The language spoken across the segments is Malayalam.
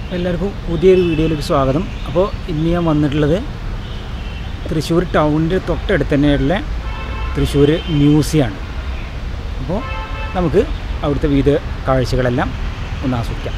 എല്ലാവർക്കും പുതിയൊരു വീഡിയോയിലേക്ക് സ്വാഗതം അപ്പോൾ ഇന്ന് ഞാൻ വന്നിട്ടുള്ളത് തൃശ്ശൂർ ടൗണിൻ്റെ തൊട്ടടുത്ത് തന്നെയുള്ള തൃശ്ശൂർ മ്യൂസിയമാണ് അപ്പോൾ നമുക്ക് അവിടുത്തെ വിവിധ കാഴ്ചകളെല്ലാം ഒന്ന് ആസ്വദിക്കാം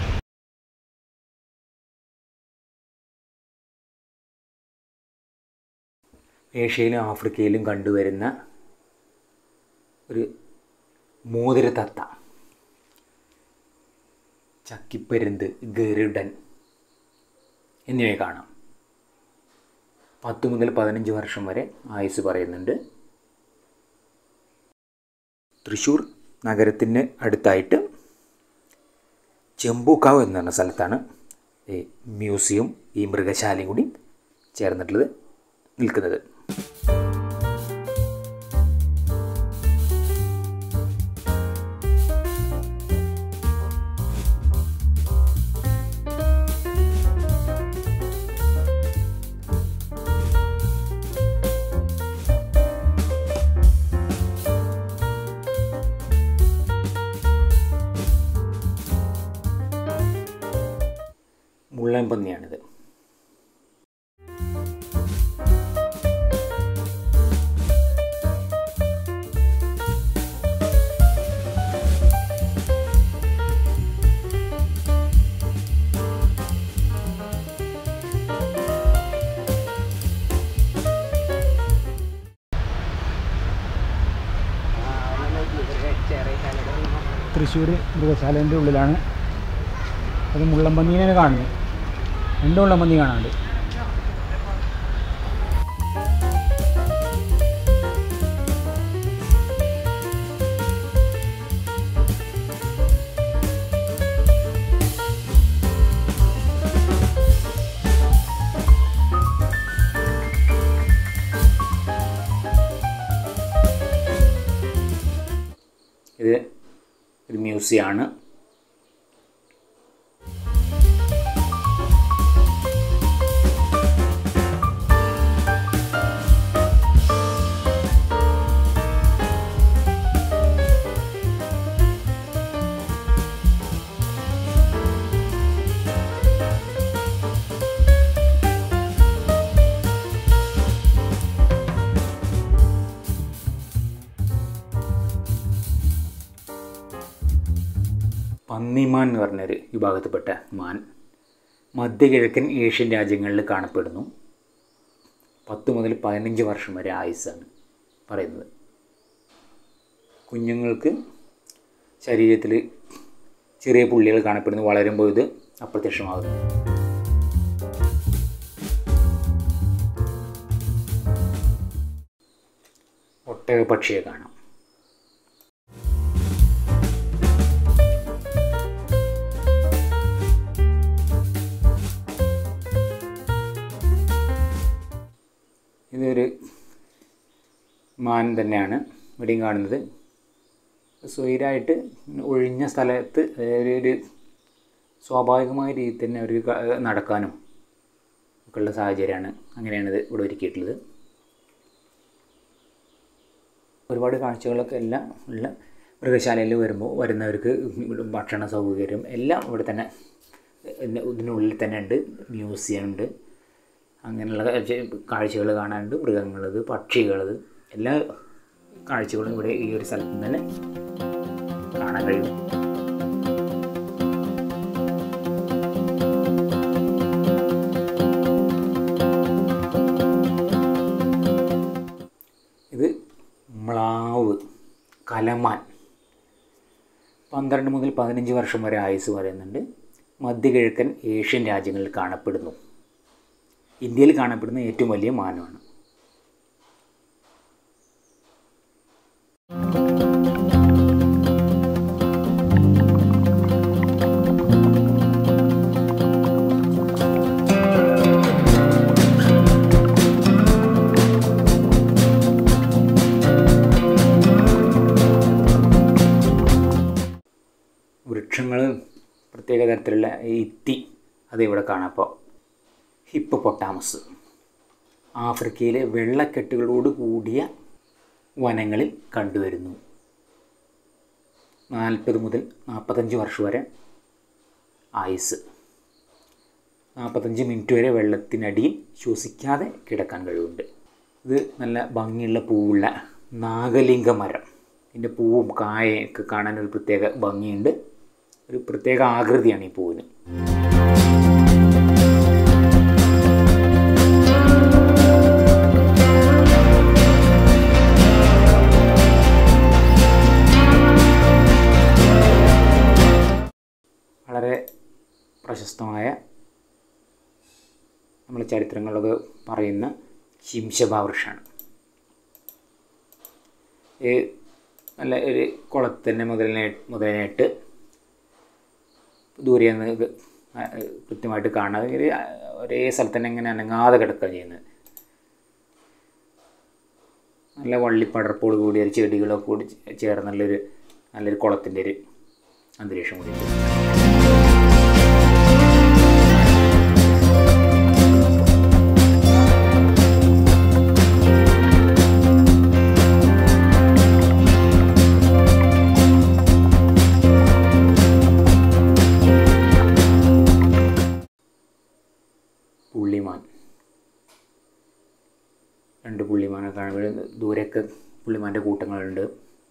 ഏഷ്യയിലും ആഫ്രിക്കയിലും കണ്ടുവരുന്ന ഒരു മോതിരത്തത്ത ചക്കിപ്പരുന്ത് ഗരുഡൻ എന്നിവയെ കാണാം പത്ത് മുതൽ പതിനഞ്ച് വർഷം വരെ ആയുസ് പറയുന്നുണ്ട് തൃശ്ശൂർ നഗരത്തിന് അടുത്തായിട്ട് ചെമ്പൂക്കാവ് എന്ന് പറഞ്ഞ സ്ഥലത്താണ് ഈ മ്യൂസിയം ഈ മൃഗശാലയും കൂടി ചേർന്നിട്ടുള്ളത് നിൽക്കുന്നത് മുള്ളൻ പന്നിയാണിത് തൃശ്ശൂർ മൃഗശാലേൻ്റെ ഉള്ളിലാണ് അത് മുള്ളമ്പന്നീനെ കാണുന്നത് രണ്ട് മുള്ളമ്പന്നി കാണാനുണ്ട് ഇത് ഒരു മ്യൂസിയമാണ് പന്നിമാൻ എന്ന് പറഞ്ഞൊരു വിഭാഗത്തിൽപ്പെട്ട മാൻ മധ്യകിഴക്കൻ ഏഷ്യൻ രാജ്യങ്ങളിൽ കാണപ്പെടുന്നു പത്ത് മുതൽ പതിനഞ്ച് വർഷം വരെ ആയുസ്സാണ് പറയുന്നത് കുഞ്ഞുങ്ങൾക്ക് ശരീരത്തിൽ ചെറിയ പുള്ളികൾ കാണപ്പെടുന്നു വളരുമ്പോൾ ഇത് അപ്രത്യക്ഷമാകുന്നു ഒട്ടക പക്ഷിയെ കാണാം ഇതൊരു മാൻ തന്നെയാണ് ഇവിടെയും കാണുന്നത് സ്വൈരായിട്ട് ഒഴിഞ്ഞ സ്ഥലത്ത് ഒരു ഒരു സ്വാഭാവികമായ രീതിയിൽ തന്നെ അവർക്ക് ക- നടക്കാനും ഒക്കെ ഉള്ള സാഹചര്യമാണ് അങ്ങനെയാണ് ഇത് ഇവിടെ ഒരുക്കിയിട്ടുള്ളത് ഒരുപാട് കാഴ്ചകളൊക്കെ എല്ലാം ഉള്ള മൃഗശാലയിൽ വരുമ്പോൾ വരുന്നവർക്ക് ഇവിടെ ഭക്ഷണ സൗകര്യം എല്ലാം ഇവിടെ തന്നെ ഇതിന് ഇതിനുള്ളിൽ തന്നെ ഉണ്ട് മ്യൂസിയം ഉണ്ട് അങ്ങനെയുള്ള കാഴ്ചകൾ കാണാനുണ്ട് മൃഗങ്ങളത് പക്ഷികളത് എല്ലാ കാഴ്ചകളും ഇവിടെ ഈ ഒരു സ്ഥലത്ത് നിന്ന് തന്നെ കാണാൻ കഴിയും ഇത് മ്ലാവ് കലമാൻ പന്ത്രണ്ട് മുതൽ പതിനഞ്ച് വർഷം വരെ ആയുസ് പറയുന്നുണ്ട് മധ്യകിഴക്കൻ ഏഷ്യൻ രാജ്യങ്ങളിൽ കാണപ്പെടുന്നു ഇന്ത്യയിൽ കാണപ്പെടുന്ന ഏറ്റവും വലിയ മാനമാണ് വൃക്ഷങ്ങൾ പ്രത്യേക തരത്തിലുള്ള ഇത്തി അത് ഇവിടെ കാണാം അപ്പോൾ ഹിപ്പപ്പൊട്ടാമസ് ആഫ്രിക്കയിലെ വെള്ളക്കെട്ടുകളോട് കൂടിയ വനങ്ങളിൽ കണ്ടുവരുന്നു നാൽപ്പത് മുതൽ നാൽപ്പത്തഞ്ച് വർഷം വരെ ആയുസ് നാൽപ്പത്തഞ്ച് മിനിറ്റ് വരെ വെള്ളത്തിനടിയിൽ ശ്വസിക്കാതെ കിടക്കാൻ കഴിവുണ്ട് ഇത് നല്ല ഭംഗിയുള്ള പൂവുള്ള നാഗലിംഗ മരം ഇതിൻ്റെ പൂവും കായൊക്കെ കാണാൻ ഒരു പ്രത്യേക ഭംഗിയുണ്ട് ഒരു പ്രത്യേക ആകൃതിയാണ് ഈ പൂവിന് വളരെ പ്രശസ്തമായ നമ്മൾ ചരിത്രങ്ങളിലൊക്കെ പറയുന്ന ശിംശഭ വൃക്ഷമാണ് ഈ നല്ല ഒരു കുളത്തിൻ്റെ മുതലിനെ മുതലിനായിട്ട് ദൂരെ നിന്ന് ഇത് ആ, കൃത്യമായിട്ട് കാണാതെ ഒരു ഒരേ സ്ഥലത്ത് തന്നെ ഇങ്ങനെ അനങ്ങാതെ കിടക്കുക ചെയ്യുന്നത് നല്ല വള്ളിപ്പടർപ്പോട് കൂടി ഒരു ചെടികളൊക്കെ കൂടി ചേർന്നുള്ളൊരു നല്ലൊരു കുളത്തിൻ്റെ ഒരു അന്തരീക്ഷം കൂടി ഉണ്ട് പുള്ളിമാൻ രണ്ട് പുള്ളിമാനെ കാണുമ്പോൾ ദൂരെയൊക്കെ പുള്ളിമാൻ്റെ കൂട്ടങ്ങളുണ്ട്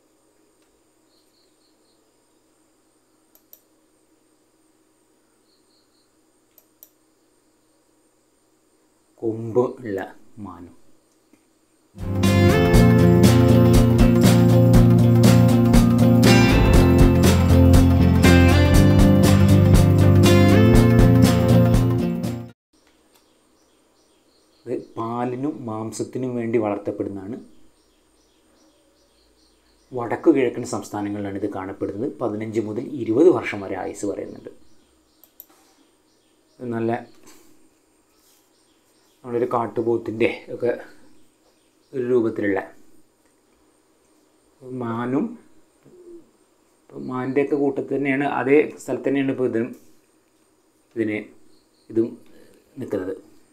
കൊമ്പ് ഉള്ള മാനും ഇത് പാലിനും മാംസത്തിനും വേണ്ടി വളർത്തപ്പെടുന്നതാണ് വടക്കു കിഴക്കൻ സംസ്ഥാനങ്ങളിലാണ് ഇത് കാണപ്പെടുന്നത് പതിനഞ്ച് മുതൽ ഇരുപത് വർഷം വരെ ആയുസ് പറയുന്നുണ്ട് ഇത് നല്ല നമ്മളൊരു കാട്ടുപോത്തിൻ്റെ ഒക്കെ ഒരു രൂപത്തിലുള്ള മാനും മാൻ്റെയൊക്കെ കൂട്ടത്തിൽ തന്നെയാണ് അതേ സ്ഥലത്ത് തന്നെയാണ് ഇപ്പോൾ ഇതും ഇതിന് ഇതും നിൽക്കുന്നത്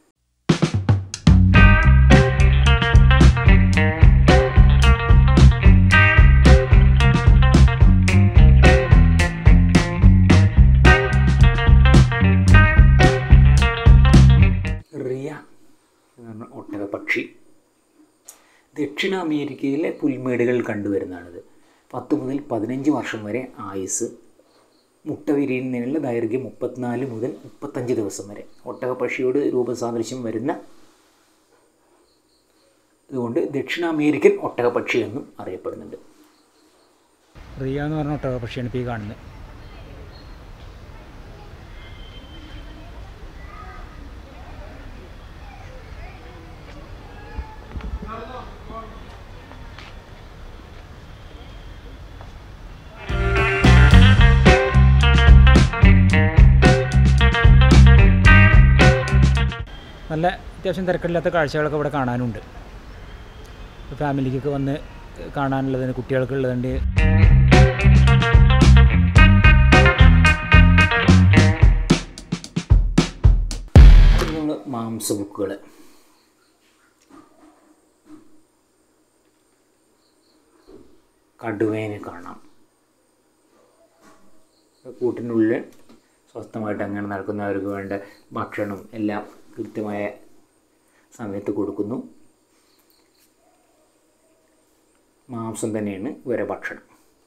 റിയ എന്ന് പറഞ്ഞ ഒട്ടകപ്പക്ഷി ദക്ഷിണ അമേരിക്കയിലെ പുൽമേടുകൾ കണ്ടുവരുന്നതാണിത് പത്ത് മുതൽ പതിനഞ്ച് വർഷം വരെ ആയുസ് മുട്ട വിരിയുന്നതിനുള്ള ദൈർഘ്യം മുപ്പത്തിനാല് മുതൽ മുപ്പത്തഞ്ച് ദിവസം വരെ ഒട്ടകപ്പക്ഷിയോട് രൂപസാദൃശ്യം വരുന്ന ഇതുകൊണ്ട് ദക്ഷിണ അമേരിക്കൻ ഒട്ടകപ്പക്ഷി എന്നും അറിയപ്പെടുന്നുണ്ട് റിയ എന്ന് പറഞ്ഞ ഒട്ടക പക്ഷിയാണ് ഇപ്പോൾ ഈ കാണുന്നത് നല്ല അത്യാവശ്യം തിരക്കില്ലാത്ത കാഴ്ചകളൊക്കെ ഇവിടെ കാണാനുണ്ട് ഫാമിലിക്കൊക്കെ വന്ന് കാണാനുള്ളതിന് കുട്ടികൾക്കുള്ളതുണ്ട് നമ്മൾ മാംസ ബുക്കുകൾ കടുവേനെ കാണാം കൂട്ടിനുള്ളിൽ സ്വസ്ഥമായിട്ട് അങ്ങനെ നടക്കുന്നവർക്ക് വേണ്ട ഭക്ഷണം എല്ലാം കൃത്യമായ സമയത്ത് കൊടുക്കുന്നു മാംസം തന്നെയാണ് ഇവരെ ഭക്ഷണം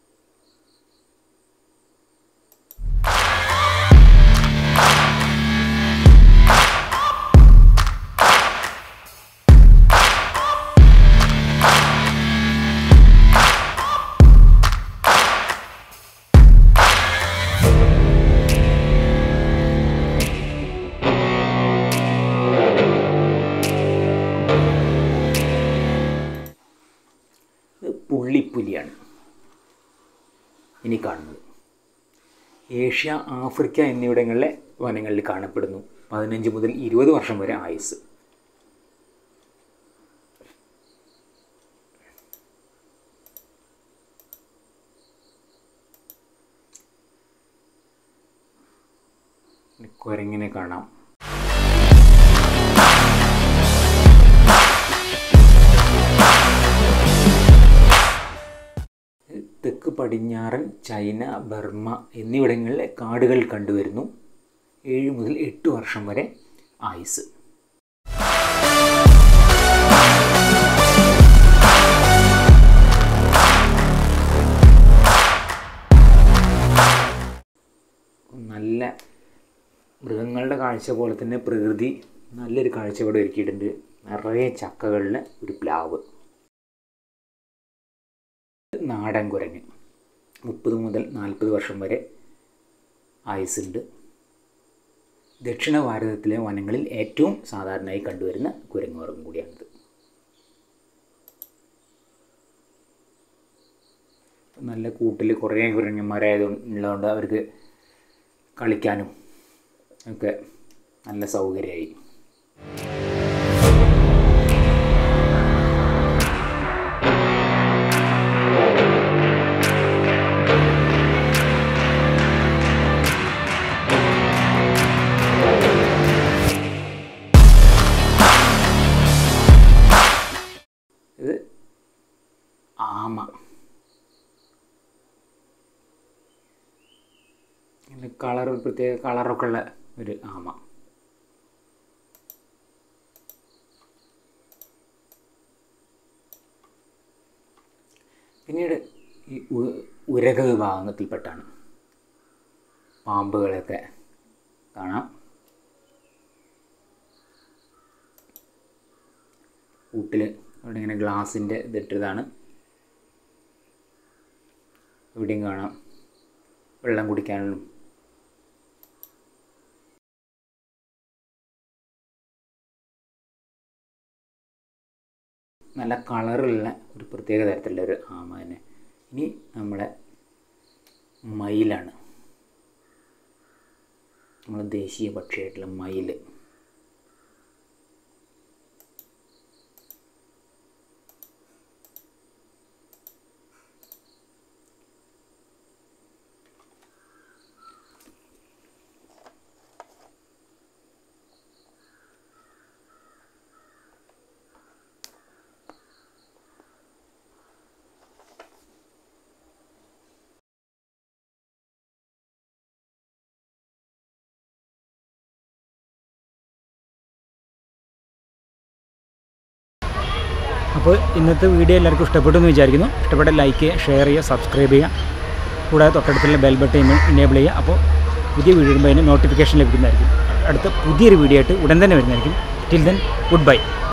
ഇത് പുള്ളിപ്പുലിയാണ് ഇനി കാണുന്നത് ഏഷ്യ ആഫ്രിക്ക എന്നിവിടങ്ങളിലെ വനങ്ങളിൽ കാണപ്പെടുന്നു പതിനഞ്ച് മുതൽ ഇരുപത് വർഷം വരെ ആയുസ് ഇനി കുരങ്ങിനെ കാണാം തെക്ക് പടിഞ്ഞാറൻ ചൈന ബർമ്മ എന്നിവിടങ്ങളിലെ കാടുകൾ കണ്ടുവരുന്നു ഏഴ് മുതൽ എട്ട് വർഷം വരെ ആയുസ് നല്ല മൃഗങ്ങളുടെ കാഴ്ച പോലെ തന്നെ പ്രകൃതി നല്ലൊരു കാഴ്ച ഇവിടെ ഒരുക്കിയിട്ടുണ്ട് നിറയെ ചക്കകളിലെ ഒരു പ്ലാവ് നാടൻ കുരങ്ങ് മുപ്പത് മുതൽ നാൽപ്പത് വർഷം വരെ ആയുസ്സുണ്ട് ദക്ഷിണ ഭാരതത്തിലെ വനങ്ങളിൽ ഏറ്റവും സാധാരണയായി കണ്ടുവരുന്ന കുരങ്ങുവർഗം കൂടിയാണിത് നല്ല കൂട്ടിൽ കുറേ കുരങ്ങന്മാരായതുള്ളതുകൊണ്ട് അവർക്ക് കളിക്കാനും ഒക്കെ നല്ല സൗകര്യമായി ഇത് ആമ ഇങ്ങനെ കളർ ഒരു പ്രത്യേക കളറൊക്കെ ഉള്ള ഒരു ആമ പിന്നീട് ഈ ഉ- ഉരക വിഭാഗത്തിൽപ്പെട്ടാണ് പാമ്പുകളെയൊക്കെ കാണാം കൂട്ടിൽ അവിടെ ഇങ്ങനെ ഗ്ലാസിൻ്റെ ഇതിട്ടതാണ് ഇവിടെയും കാണാം വെള്ളം കുടിക്കാനും നല്ല കളറുള്ള ഒരു പ്രത്യേക തരത്തിലുള്ള ഒരു ആമ തന്നെ ഇനി നമ്മളെ മയിലാണ് നമ്മളെ ദേശീയ പക്ഷിയായിട്ടുള്ള മയിൽ അപ്പോൾ ഇന്നത്തെ വീഡിയോ എല്ലാവർക്കും ഇഷ്ടപ്പെട്ടു എന്ന് വിചാരിക്കുന്നു ഇഷ്ടപ്പെട്ട ലൈക്ക് ചെയ്യുക ഷെയർ ചെയ്യുക സബ്സ്ക്രൈബ് ചെയ്യുക കൂടാതെ തൊട്ടടുത്തുള്ള ബെൽ ബട്ടൺ ഇനേബിൾ ചെയ്യുക അപ്പോൾ പുതിയ വീഡിയോ ഇടുമ്പോൾ അതിന് നോട്ടിഫിക്കേഷൻ ലഭിക്കുന്നതായിരിക്കും അടുത്ത പുതിയൊരു വീഡിയോ ആയിട്ട് ഉടൻ തന്നെ വരുന്നതായിരിക്കും ടിൽ ദെൻ ഗുഡ് ബൈ